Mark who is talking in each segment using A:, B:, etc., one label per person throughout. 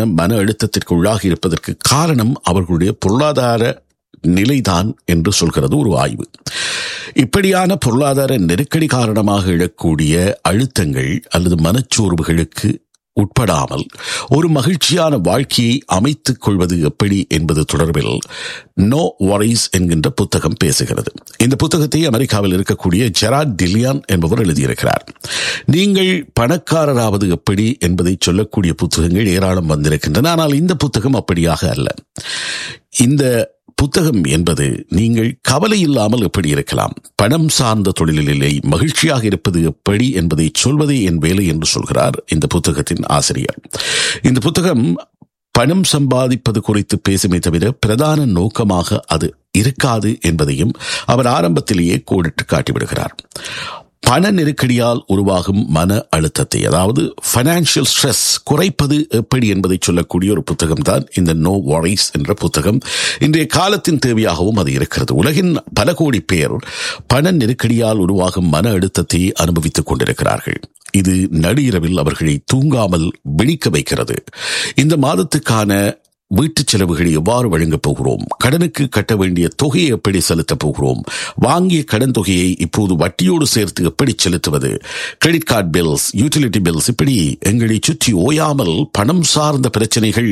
A: மன அழுத்தத்திற்கு உள்ளாகி இருப்பதற்கு காரணம் அவர்களுடைய பொருளாதார நிலைதான் என்று சொல்கிறது ஒரு ஆய்வு இப்படியான பொருளாதார நெருக்கடி காரணமாக எழக்கூடிய அழுத்தங்கள் அல்லது மனச்சோர்வுகளுக்கு உட்படாமல் ஒரு மகிழ்ச்சியான வாழ்க்கையை அமைத்துக் கொள்வது எப்படி என்பது தொடர்பில் நோ வரைஸ் என்கின்ற புத்தகம் பேசுகிறது இந்த புத்தகத்தை அமெரிக்காவில் இருக்கக்கூடிய ஜெராட் டிலியான் என்பவர் எழுதியிருக்கிறார் நீங்கள் பணக்காரராவது எப்படி என்பதை சொல்லக்கூடிய புத்தகங்கள் ஏராளம் வந்திருக்கின்றன ஆனால் இந்த புத்தகம் அப்படியாக அல்ல இந்த புத்தகம் என்பது நீங்கள் கவலை இல்லாமல் எப்படி இருக்கலாம் பணம் சார்ந்த தொழிலிலே மகிழ்ச்சியாக இருப்பது எப்படி என்பதை சொல்வதே என் வேலை என்று சொல்கிறார் இந்த புத்தகத்தின் ஆசிரியர் இந்த புத்தகம் பணம் சம்பாதிப்பது குறித்து பேசுமே தவிர பிரதான நோக்கமாக அது இருக்காது என்பதையும் அவர் ஆரம்பத்திலேயே கோடிட்டு காட்டிவிடுகிறார் பண நெருக்கடியால் உருவாகும் மன அழுத்தத்தை அதாவது பைனான்சியல் ஸ்ட்ரெஸ் குறைப்பது எப்படி என்பதை சொல்லக்கூடிய ஒரு புத்தகம் தான் இந்த நோ வாரிஸ் என்ற புத்தகம் இன்றைய காலத்தின் தேவையாகவும் அது இருக்கிறது உலகின் பல கோடி பேர் பண நெருக்கடியால் உருவாகும் மன அழுத்தத்தை அனுபவித்துக் கொண்டிருக்கிறார்கள் இது நடு இரவில் அவர்களை தூங்காமல் விழிக்க வைக்கிறது இந்த மாதத்துக்கான வீட்டு செலவுகளை எவ்வாறு வழங்கப் போகிறோம் கடனுக்கு கட்ட வேண்டிய தொகையை எப்படி செலுத்தப் போகிறோம் வாங்கிய கடன் தொகையை இப்போது வட்டியோடு சேர்த்து எப்படி செலுத்துவது credit card bills utility bills இப்படி எங்களை சுற்றி ஓயாமல் பணம் சார்ந்த பிரச்சனைகள்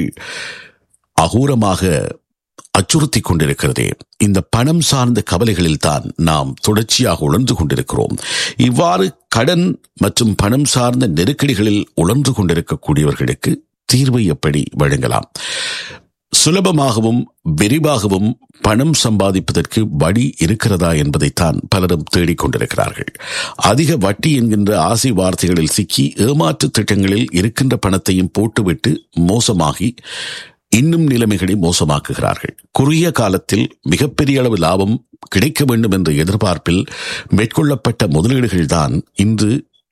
A: அகோரமாக அச்சுறுத்தி கொண்டிருக்கிறதே இந்த பணம் சார்ந்த கவலைகளில் தான் நாம் தொடர்ச்சியாக உழன்று கொண்டிருக்கிறோம் இவ்வாறு கடன் மற்றும் பணம் சார்ந்த நெருக்கடிகளில் உழன்று கொண்டிருக்கக்கூடியவர்களுக்கு தீர்வை எப்படி வழங்கலாம் சுலபமாகவும் விரிவாகவும் பணம் சம்பாதிப்பதற்கு வழி இருக்கிறதா என்பதைத்தான் பலரும் தேடிக்கொண்டிருக்கிறார்கள் அதிக வட்டி என்கின்ற ஆசை வார்த்தைகளில் சிக்கி ஏமாற்று திட்டங்களில் இருக்கின்ற பணத்தையும் போட்டுவிட்டு மோசமாகி இன்னும் நிலைமைகளை மோசமாக்குகிறார்கள் குறுகிய காலத்தில் மிகப்பெரிய அளவு லாபம் கிடைக்க வேண்டும் என்ற எதிர்பார்ப்பில் மேற்கொள்ளப்பட்ட முதலீடுகள் தான் இன்று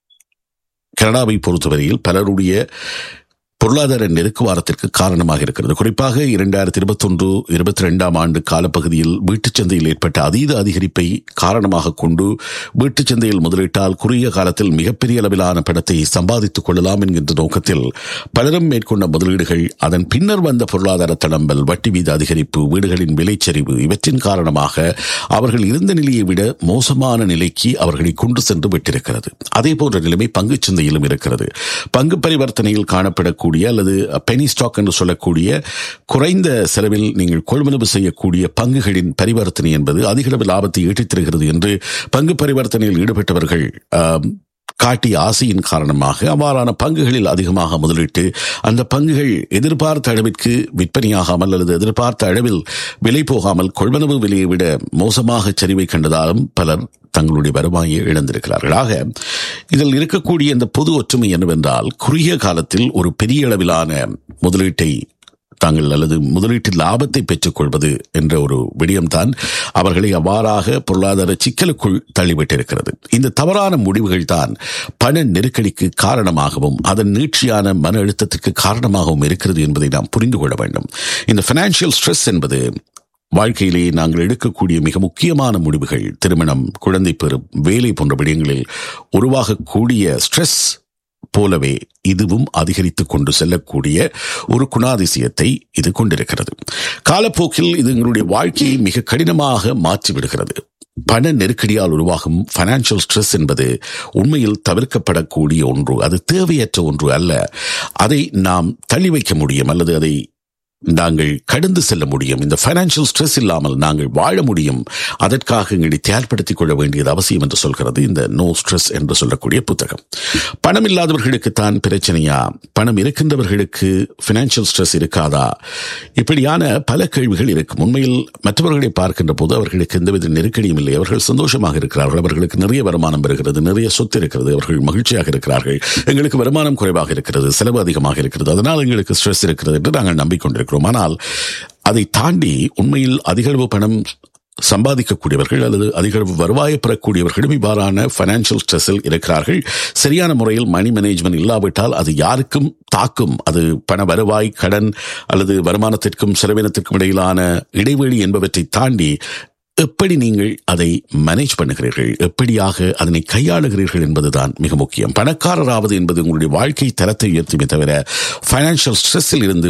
A: கனடாவை பொறுத்தவரையில் பலருடைய பொருளாதார நெருக்குவாரத்திற்கு காரணமாக இருக்கிறது குறிப்பாக இரண்டாயிரத்தி இருபத்தி ஒன்று இருபத்தி ரெண்டாம் ஆண்டு காலப்பகுதியில் வீட்டுச் சந்தையில் ஏற்பட்ட அதீத அதிகரிப்பை காரணமாக கொண்டு வீட்டுச் சந்தையில் முதலீட்டால் குறுகிய காலத்தில் மிகப்பெரிய அளவிலான பணத்தை சம்பாதித்துக் கொள்ளலாம் என்கின்ற நோக்கத்தில் பலரும் மேற்கொண்ட முதலீடுகள் அதன் பின்னர் வந்த பொருளாதார தளம்பல் வட்டி வீத அதிகரிப்பு வீடுகளின் விலைச்சரிவு இவற்றின் காரணமாக அவர்கள் இருந்த நிலையை விட மோசமான நிலைக்கு அவர்களை கொண்டு சென்று விட்டிருக்கிறது அதே போன்ற நிலைமை பங்குச் சந்தையிலும் இருக்கிறது பங்கு பரிவர்த்தனையில் காணப்படக்கூடிய செய்யக்கூடிய அல்லது பெனி ஸ்டாக் என்று சொல்லக்கூடிய குறைந்த செலவில் நீங்கள் கொள்வனவு செய்யக்கூடிய பங்குகளின் பரிவர்த்தனை என்பது அதிக அளவு லாபத்தை ஈட்டித் தருகிறது என்று பங்கு பரிவர்த்தனையில் ஈடுபட்டவர்கள் காட்டிய ஆசையின் காரணமாக அவ்வாறான பங்குகளில் அதிகமாக முதலிட்டு அந்த பங்குகள் எதிர்பார்த்த அளவிற்கு விற்பனையாகாமல் அல்லது எதிர்பார்த்த அளவில் விலை போகாமல் கொள்வனவு விலையை விட மோசமாக சரிவை கண்டதாலும் பலர் தங்களுடைய வருவாயை இழந்திருக்கிறார்கள் ஆக இதில் இருக்கக்கூடிய இந்த பொது ஒற்றுமை என்னவென்றால் குறுகிய காலத்தில் ஒரு பெரிய அளவிலான முதலீட்டை தாங்கள் அல்லது முதலீட்டு லாபத்தை பெற்றுக் கொள்வது என்ற ஒரு விடயம்தான் அவர்களை அவ்வாறாக பொருளாதார சிக்கலுக்குள் தள்ளிவிட்டிருக்கிறது இந்த தவறான முடிவுகள் தான் பண நெருக்கடிக்கு காரணமாகவும் அதன் நீட்சியான மன அழுத்தத்திற்கு காரணமாகவும் இருக்கிறது என்பதை நாம் புரிந்து கொள்ள வேண்டும் இந்த பினான்சியல் ஸ்ட்ரெஸ் என்பது வாழ்க்கையிலே நாங்கள் எடுக்கக்கூடிய மிக முக்கியமான முடிவுகள் திருமணம் குழந்தை பெறும் வேலை போன்ற விடயங்களில் உருவாகக்கூடிய ஸ்ட்ரெஸ் போலவே இதுவும் அதிகரித்துக் கொண்டு செல்லக்கூடிய ஒரு குணாதிசயத்தை இது கொண்டிருக்கிறது காலப்போக்கில் இது எங்களுடைய வாழ்க்கையை மிக கடினமாக மாற்றிவிடுகிறது பண நெருக்கடியால் உருவாகும் பைனான்சியல் ஸ்ட்ரெஸ் என்பது உண்மையில் தவிர்க்கப்படக்கூடிய ஒன்று அது தேவையற்ற ஒன்று அல்ல அதை நாம் தள்ளி வைக்க முடியும் அல்லது அதை நாங்கள் கடந்து செல்ல முடியும் இந்த பைனான்சியல் ஸ்ட்ரெஸ் இல்லாமல் நாங்கள் வாழ முடியும் அதற்காக எங்களை தயார்படுத்திக் கொள்ள வேண்டியது அவசியம் என்று சொல்கிறது இந்த நோ ஸ்ட்ரெஸ் என்று சொல்லக்கூடிய புத்தகம் பணம் இல்லாதவர்களுக்கு தான் பிரச்சனையா பணம் இருக்கின்றவர்களுக்கு பினான்சியல் ஸ்ட்ரெஸ் இருக்காதா இப்படியான பல கேள்விகள் இருக்கும் உண்மையில் மற்றவர்களை பார்க்கின்ற போது அவர்களுக்கு எந்தவித நெருக்கடியும் இல்லை அவர்கள் சந்தோஷமாக இருக்கிறார்கள் அவர்களுக்கு நிறைய வருமானம் வருகிறது நிறைய சொத்து இருக்கிறது அவர்கள் மகிழ்ச்சியாக இருக்கிறார்கள் எங்களுக்கு வருமானம் குறைவாக இருக்கிறது செலவு அதிகமாக இருக்கிறது அதனால் எங்களுக்கு ஸ்ட்ரெஸ் இருக்கிறது என்று நாங்கள் நம்பிக்கொண்டிருக்கிறோம் இருக்கிறோம் ஆனால் அதை தாண்டி உண்மையில் அதிகளவு பணம் சம்பாதிக்கக்கூடியவர்கள் அல்லது அதிகளவு வருவாயை பெறக்கூடியவர்களும் இவ்வாறான பைனான்சியல் ஸ்ட்ரெஸ்ஸில் இருக்கிறார்கள் சரியான முறையில் மணி மேனேஜ்மெண்ட் இல்லாவிட்டால் அது யாருக்கும் தாக்கும் அது பண வருவாய் கடன் அல்லது வருமானத்திற்கும் செலவினத்திற்கும் இடையிலான இடைவெளி என்பவற்றை தாண்டி எப்படி நீங்கள் அதை மேனேஜ் பண்ணுகிறீர்கள் எப்படியாக அதனை கையாளுகிறீர்கள் என்பதுதான் மிக முக்கியம் பணக்காரராவது என்பது உங்களுடைய வாழ்க்கை தரத்தை உயர்த்துமே தவிர பைனான்சியல் ஸ்ட்ரெஸ்ஸில் இருந்து